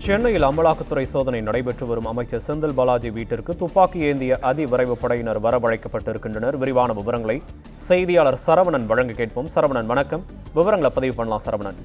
சென்னையில் அமலாக்கத்துறை சோதனை நடைபெற்று வரும் அமைச்சர் செந்தில் பாலாஜி வீட்டிற்கு துப்பாக்கி ஏந்திய அதிவிரைவு படையினர் வரவழைக்கப்பட்டிருக்கின்றனர் விரிவான விவரங்களை செய்தியாளர் சரவணன் வழங்க கேட்போம் சரவணன் வணக்கம் விவரங்களை பதிவு பண்ணலாம் சரவணன்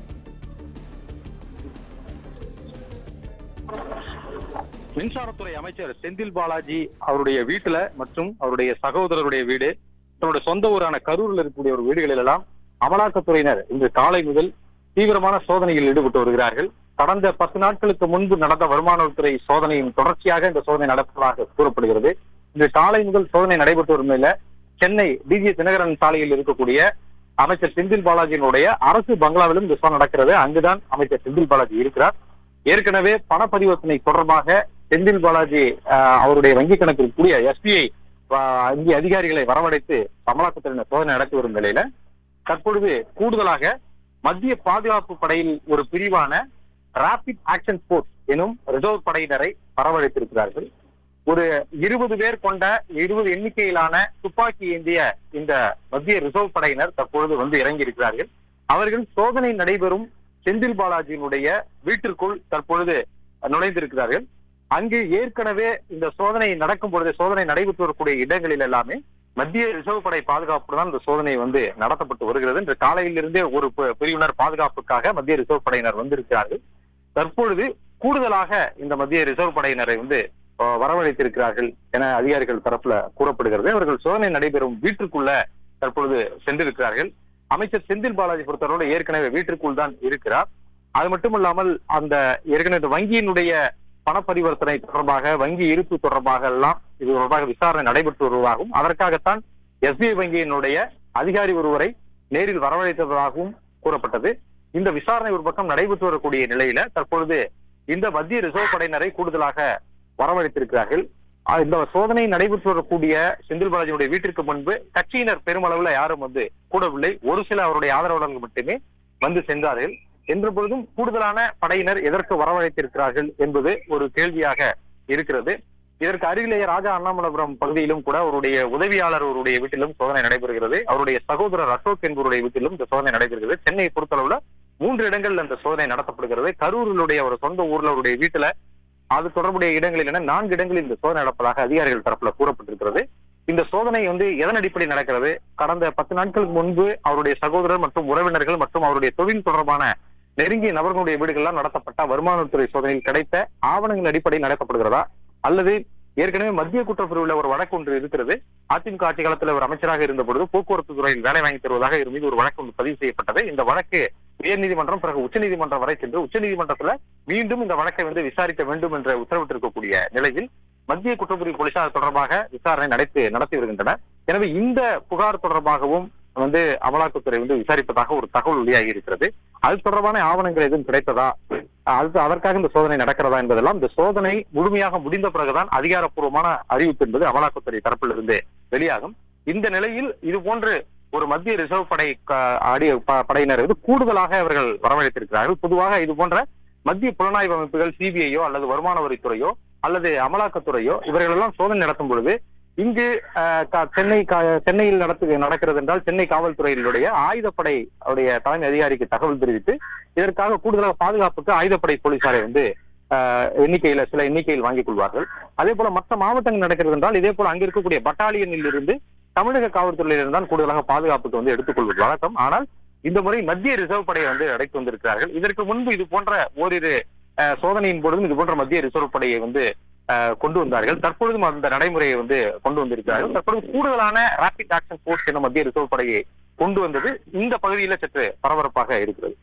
மின்சாரத்துறை அமைச்சர் செந்தில் பாலாஜி அவருடைய வீட்டுல மற்றும் அவருடைய சகோதரருடைய வீடு தன்னுடைய சொந்த ஊரான கரூரில் இருக்கக்கூடிய ஒரு வீடுகளில் எல்லாம் அமலாக்கத்துறையினர் இன்று காலை முதல் தீவிரமான சோதனையில் ஈடுபட்டு வருகிறார்கள் கடந்த பத்து நாட்களுக்கு முன்பு நடந்த வருமானத்துறை சோதனையின் தொடர்ச்சியாக இந்த சோதனை நடப்பதாக கூறப்படுகிறது இன்று காலை முதல் சோதனை நடைபெற்று வரும் நிலையில சென்னை டிஜி தினகரன் சாலையில் இருக்கக்கூடிய அமைச்சர் செந்தில் பாலாஜியினுடைய அரசு பங்களாவிலும் இந்த சோதனை நடக்கிறது அங்குதான் அமைச்சர் செந்தில் பாலாஜி இருக்கிறார் ஏற்கனவே பண பரிவர்த்தனை தொடர்பாக செந்தில் பாலாஜி ஆஹ், அவருடைய வங்கி கணக்கில் கூடிய எஸ்பிஐ வங்கி அதிகாரிகளை வரவழைத்து அமலாக்கத்துறையினர் சோதனை நடத்தி வரும் நிலையில தற்பொழுது கூடுதலாக மத்திய பாதுகாப்பு படையில் ஒரு பிரிவான ராபிட் ஆக்ஷன் போர்ஸ் எனும் ரிசர்வ் படையினரை வரவழைத்திருக்கிறார்கள் ஒரு இருபது பேர் கொண்ட இருபது எண்ணிக்கையிலான துப்பாக்கி ஏந்திய இந்த மத்திய ரிசர்வ் படையினர் தற்பொழுது வந்து இறங்கி இருக்கிறார்கள் அவர்கள் சோதனை நடைபெறும் செந்தில் பாலாஜியினுடைய வீட்டிற்குள் தற்பொழுது நுழைந்திருக்கிறார்கள் அங்கு ஏற்கனவே இந்த சோதனை நடக்கும் பொழுது சோதனை நடைபெற்று வரக்கூடிய இடங்களில் எல்லாமே மத்திய ரிசர்வ் படை பாதுகாப்பு தான் இந்த சோதனை வந்து நடத்தப்பட்டு வருகிறது இன்று காலையிலிருந்தே ஒரு பி- பிரிவினர் பாதுகாப்புக்காக மத்திய ரிசர்வ் படையினர் வந்திருக்கிறார்கள் தற்பொழுது கூடுதலாக இந்த மத்திய ரிசர்வ் படையினரை வந்து அஹ், வரவழைத்திருக்கிறார்கள் என அதிகாரிகள் தரப்புல கூறப்படுகிறது அவர்கள் சோதனை நடைபெறும் வீட்டிற்குள்ள தற்பொழுது சென்றிருக்கிறார்கள் அமைச்சர் செந்தில் பாலாஜி பொறுத்தவரை ஏற்கனவே வீட்டிற்குள் தான் இருக்கிறார் அது மட்டுமல்லாமல் அந்த ஏற்கனவே இந்த வங்கியினுடைய பண பரிவர்த்தனை தொடர்பாக வங்கி இருப்பு தொடர்பாக எல்லாம் இது தொடர்பாக விசாரணை நடைபெற்று வருவதாகவும் அதற்காகத்தான் எஸ்பிஐ வங்கியினுடைய அதிகாரி ஒருவரை நேரில் வரவழைத்ததாகவும் கூறப்பட்டது இந்த விசாரணை ஒரு பக்கம் நடைபெற்று வரக்கூடிய நிலையில தற்பொழுது இந்த மத்திய ரிசர்வ் படையினரை கூடுதலாக வரவழைத்திருக்கிறார்கள் ஆஹ் இந்த சோதனை நடைபெற்று வரக்கூடிய செந்தில் பாலாஜியுடைய வீட்டிற்கு முன்பு கட்சியினர் பெருமளவுல யாரும் வந்து கூடவில்லை ஒரு சில அவருடைய ஆதரவாளர்கள் மட்டுமே வந்து சென்றார்கள் என்ற பொழுதும் கூடுதலான படையினர் எதற்கு வரவழைத்திருக்கிறார்கள் என்பது ஒரு கேள்வியாக இருக்கிறது இதற்கு அருகிலேயே ராஜா அண்ணாமலைபுரம் பகுதியிலும் கூட அவருடைய உதவியாளர் அவருடைய வீட்டிலும் சோதனை நடைபெறுகிறது அவருடைய சகோதரர் அசோக் என்பவருடைய வீட்டிலும் இந்த சோதனை நடைபெறுகிறது சென்னையை பொறுத்தளவுல மூன்று இடங்கள்ல இந்த சோதனை நடத்தப்படுகிறது கரூரிலுடைய ஒரு சொந்த ஊர்ல அவருடைய வீட்டுல அது தொடர்புடைய இடங்களில் என நான்கு இடங்களில் இந்த சோதனை நடப்பதாக அதிகாரிகள் தரப்புல கூறப்பட்டிருக்கிறது இந்த சோதனை வந்து எதன் அடிப்படையில் நடக்கிறது கடந்த பத்து நாட்களுக்கு முன்பு அவருடைய சகோதரர் மற்றும் உறவினர்கள் மற்றும் அவருடைய தொழில் தொடர்பான நெருங்கிய நபர்களுடைய வீடுகள்லாம் நடத்தப்பட்ட வருமானத்துறை சோதனையில் கிடைத்த ஆவணங்கள் அடிப்படையில் நடத்தப்படுகிறதா அல்லது ஏற்கனவே மத்திய குற்றப்பிரிவுல ஒரு வழக்கு ஒன்று இருக்கிறது அதிமுக ஆட்சி காலத்துல ஒரு அமைச்சராக இருந்த பொழுது போக்குவரத்து துறையில் வேலை வாங்கி தருவதாக இவர் மீது ஒரு வழக்கு ஒன்று பதிவு செய்யப்பட்டது இந்த வழக்கு உயர்நீதிமன்றம் பிறகு உச்சநீதிமன்றம் வரை சென்று உச்சநீதிமன்றத்துல மீண்டும் இந்த வழக்கை வந்து விசாரிக்க வேண்டும் என்ற உத்தரவிட்டிருக்கக்கூடிய நிலையில் மத்திய குற்றப்பிரிவு போலீசார் தொடர்பாக விசாரணை நடத்தி நடத்தி வருகின்றனர் எனவே இந்த புகார் தொடர்பாகவும் வந்து அமலாக்கத்துறை வந்து விசாரிப்பதாக ஒரு தகவல் வெளியாகி இருக்கிறது அது தொடர்பான ஆவணங்கள் எதுவும் கிடைத்ததா அது அதற்காக இந்த சோதனை நடக்கிறதா என்பதெல்லாம் இந்த சோதனை முழுமையாக முடிந்த பிறகுதான் அதிகாரப்பூர்வமான அறிவிப்பு என்பது அமலாக்கத்துறை தரப்பிலிருந்து வெளியாகும் இந்த நிலையில் இது போன்று ஒரு மத்திய ரிசர்வ் படை க- அடி ப- படையினர் வந்து கூடுதலாக அவர்கள் வரவழைத்திருக்கிறார்கள் பொதுவாக இது போன்ற மத்திய புலனாய்வு அமைப்புகள் சிபிஐயோ அல்லது வருமான வரித்துறையோ அல்லது அமலாக்கத்துறையோ இவர்கள் எல்லாம் சோதனை நடத்தும் பொழுது இங்கு அஹ், க- சென்னை கா- சென்னையில் நடத்து நடக்கிறது என்றால் சென்னை காவல்துறையினுடைய ஆயுதப்படை அவருடைய தலைமை அதிகாரிக்கு தகவல் தெரிவித்து இதற்காக கூடுதலாக பாதுகாப்புக்கு ஆயுதப்படை போலீசாரை வந்து அஹ், எண்ணிக்கையில சில எண்ணிக்கையில் வாங்கிக் கொள்வார்கள் அதே போல மற்ற மாவட்டங்கள் நடக்கிறது என்றால் இதே போல அங்க இருக்கக்கூடிய பட்டாலியனில் இருந்து தமிழக காவல்துறையிலிருந்து தான் கூடுதலாக பாதுகாப்புக்கு வந்து எடுத்துக்கொள்வது வழக்கம் ஆனால் இந்த முறை மத்திய ரிசர்வ் படையை வந்து அழைத்து வந்திருக்கிறார்கள் இதற்கு முன்பு இது போன்ற ஓரிரு அஹ், சோதனையின் பொழுதும் இது போன்ற மத்திய ரிசர்வ் படையை வந்து அஹ், கொண்டு வந்தார்கள் தற்பொழுதும் அந்த நடைமுறையை வந்து கொண்டு வந்திருக்கிறார்கள் தற்பொழுது கூடுதலான ராபிட் ஆக்ஷன் போர்ஸ் என மத்திய ரிசர்வ் படையை கொண்டு வந்தது இந்த பகுதியில சற்று பரபரப்பாக இருக்கிறது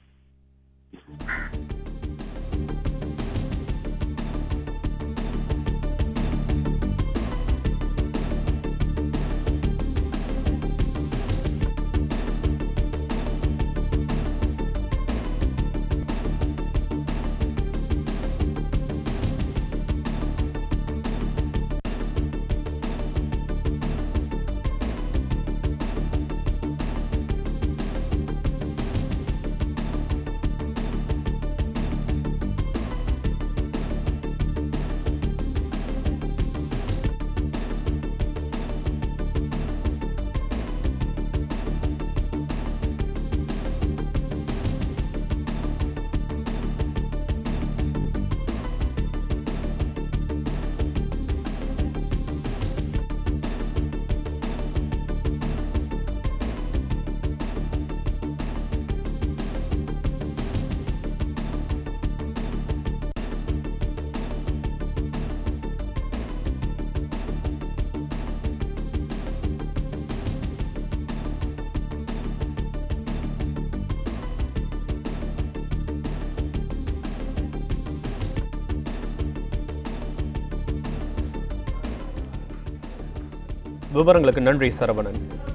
விவரங்களுக்கு நன்றி சரவணன்